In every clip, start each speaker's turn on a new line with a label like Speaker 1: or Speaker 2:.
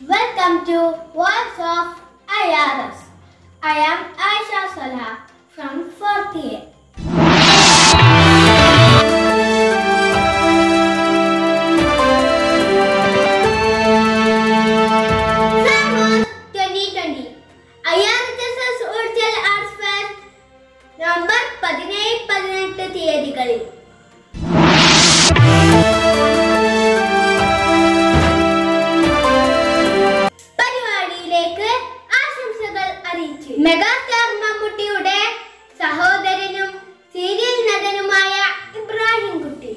Speaker 1: Welcome to Voice of IRS. I am Aisha Salah from 4th year. Framework 2020 IRHS Virtual Arts Fair November പതിനേഴ് പതിനെട്ട് തീയതികളിൽ പരിപാടിയിലേക്ക് ആശംസകൾ അറിയിച്ചു മെഗാസ്റ്റാർ മമ്മൂട്ടിയുടെ സഹോദരനും സീരിയൽ നടനുമായ ഇബ്രാഹിം കുട്ടി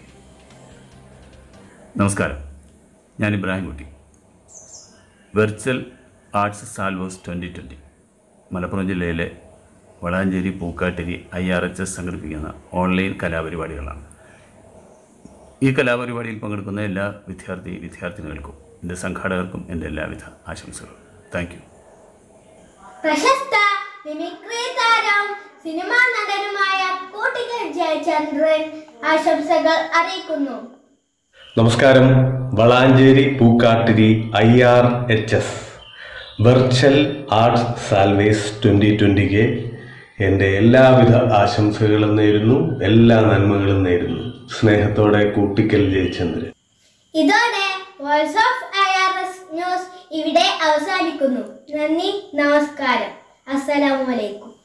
Speaker 2: നമസ്കാരം ഞാൻ Ibrahim Kutty virtual arts salvos twenty twenty Malappuram ജില്ലയിലെ Valanchery Pookkattiri I R H S സംഘടിപ്പിക്കുന്ന ഓൺലൈൻ കലാപരിപാടികളാണ് ഈ കലാപരിപാടിയിൽ പങ്കെടുക്കുന്ന എല്ലാ വിദ്യാർത്ഥി വിദ്യാർത്ഥിനികൾക്കും എൻ്റെ സംഘാടകർക്കും എൻ്റെ എല്ലാവിധ ആശംസകളും താങ്ക് യു
Speaker 1: പ്രശസ്ത മിമിക്രി താരം സിനിമാ നടനുമായ കോട്ടിക്കൽ ജയചന്ദ്രൻ ആശംസകൾ അറിയിക്കുന്നു
Speaker 3: നമസ്കാരം Valanchery Pookkattiri I R H S virtual arts salves twenty ട്വൻ്റിക്ക് എൻ്റെ എല്ലാവിധ ആശംസകളും നേരുന്നു എല്ലാ നന്മകളും നേരുന്നു സ്നേഹത്തോടെ കൂട്ടിക്കൽ ജയചന്ദ്രൻ
Speaker 1: ഇതോടെ voice of I R S news ഇവിടെ അവസാനിക്കുന്നു നന്ദി നമസ്കാരം അസ്സലാമു അലൈക്കും